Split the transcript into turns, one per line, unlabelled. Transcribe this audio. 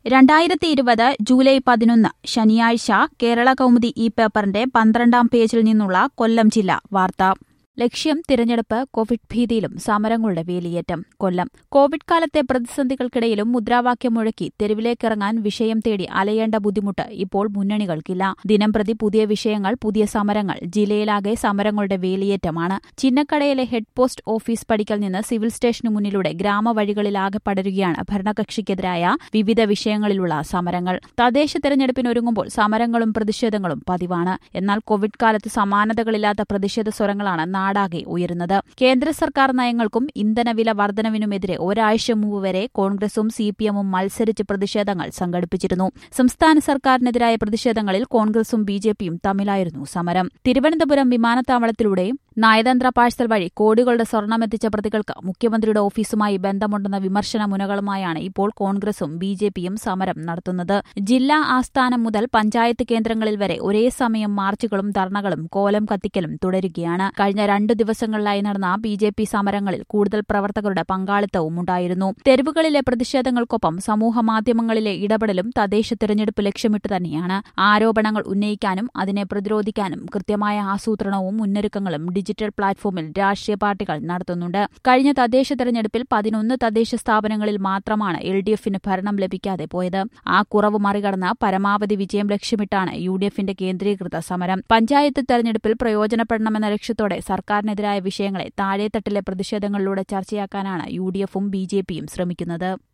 രണ്ടായിരത്തി ഇരുപത് ജൂലൈ പതിനൊന്ന് ശനിയാഴ്ച കേരള കൗമുദി ഈ പേപ്പറിന്റെ പന്ത്രണ്ടാം പേജിൽ നിന്നുള്ള കൊല്ലം ജില്ല വാർത്ത ലക്ഷ്യം തിരഞ്ഞെടുപ്പ് കോവിഡ് ഭീതിയിലും സമരങ്ങളുടെ വേലിയേറ്റം കൊല്ലം കോവിഡ് കാലത്തെ പ്രതിസന്ധികൾക്കിടയിലും മുദ്രാവാക്യം മുഴക്കി തെരുവിലേക്കിറങ്ങാൻ വിഷയം തേടി അലയേണ്ട ബുദ്ധിമുട്ട് ഇപ്പോൾ മുന്നണികൾക്കില്ല ദിനംപ്രതി പുതിയ വിഷയങ്ങൾ പുതിയ സമരങ്ങൾ ജില്ലയിലാകെ സമരങ്ങളുടെ വേലിയേറ്റമാണ് ചിന്നക്കടയിലെ ഹെഡ് പോസ്റ്റ് ഓഫീസ് പടിക്കൽ നിന്ന് സിവിൽ സ്റ്റേഷനു മുന്നിലൂടെ ഗ്രാമവഴികളിലാകെ പടരുകയാണ് ഭരണകക്ഷിക്കെതിരായ വിവിധ വിഷയങ്ങളിലുള്ള സമരങ്ങൾ തദ്ദേശ തെരഞ്ഞെടുപ്പിനൊരുങ്ങുമ്പോൾ സമരങ്ങളും പ്രതിഷേധങ്ങളും പതിവാണ് എന്നാൽ കോവിഡ് കാലത്ത് സമാനതകളില്ലാത്ത പ്രതിഷേധ സ്വരങ്ങളാണ് നാടാകെ ഉയരുന്നത് കേന്ദ്ര സർക്കാർ നയങ്ങൾക്കും ഇന്ധനവില വർധനവിനുമെതിരെ ഒരാഴ്ച മുമ്പ് വരെ കോൺഗ്രസും സിപിഎമ്മും മത്സരിച്ച് പ്രതിഷേധങ്ങൾ സംഘടിപ്പിച്ചിരുന്നു സംസ്ഥാന സർക്കാരിനെതിരായ പ്രതിഷേധങ്ങളിൽ കോൺഗ്രസും ബിജെപിയും തമ്മിലായിരുന്നു സമരം തിരുവനന്തപുരം വിമാനത്താവളത്തിലൂടെയും നയതന്ത്ര പാഴ്സൽ വഴി കോടികളുടെ സ്വർണമെത്തിച്ച പ്രതികൾക്ക് മുഖ്യമന്ത്രിയുടെ ഓഫീസുമായി ബന്ധമുണ്ടെന്ന വിമർശന മുനകളുമായാണ് ഇപ്പോൾ കോൺഗ്രസും ബിജെപിയും സമരം നടത്തുന്നത് ജില്ലാ ആസ്ഥാനം മുതൽ പഞ്ചായത്ത് കേന്ദ്രങ്ങളിൽ വരെ ഒരേ സമയം മാർച്ചുകളും ധർണകളും കോലം കത്തിക്കലും തുടരുകയാണ് കഴിഞ്ഞ രണ്ടു ദിവസങ്ങളിലായി നടന്ന ബി ജെ പി സമരങ്ങളിൽ കൂടുതൽ പ്രവർത്തകരുടെ പങ്കാളിത്തവും ഉണ്ടായിരുന്നു തെരുവുകളിലെ പ്രതിഷേധങ്ങൾക്കൊപ്പം സമൂഹമാധ്യമങ്ങളിലെ ഇടപെടലും തദ്ദേശ തെരഞ്ഞെടുപ്പ് ലക്ഷ്യമിട്ട് തന്നെയാണ് ആരോപണങ്ങൾ ഉന്നയിക്കാനും അതിനെ പ്രതിരോധിക്കാനും കൃത്യമായ ആസൂത്രണവും മുന്നൊരുക്കങ്ങളും ഡിജിറ്റൽ പ്ലാറ്റ്ഫോമിൽ രാഷ്ട്രീയ പാർട്ടികൾ നടത്തുന്നുണ്ട് കഴിഞ്ഞ തദ്ദേശ തെരഞ്ഞെടുപ്പിൽ പതിനൊന്ന് തദ്ദേശ സ്ഥാപനങ്ങളിൽ മാത്രമാണ് എൽ ഡി എഫിന് ഭരണം ലഭിക്കാതെ പോയത് ആ കുറവ് മറികടന്ന് പരമാവധി വിജയം ലക്ഷ്യമിട്ടാണ് യു ഡി എഫിന്റെ കേന്ദ്രീകൃത സമരം പഞ്ചായത്ത് തെരഞ്ഞെടുപ്പിൽ പ്രയോജനപ്പെടണമെന്ന ലക്ഷ്യത്തോടെ സർക്കാരിനെതിരായ വിഷയങ്ങളെ താഴെത്തട്ടിലെ പ്രതിഷേധങ്ങളിലൂടെ ചർച്ചയാക്കാനാണ് യു ഡി എഫും ബി ജെ പിയും ശ്രമിക്കുന്നത്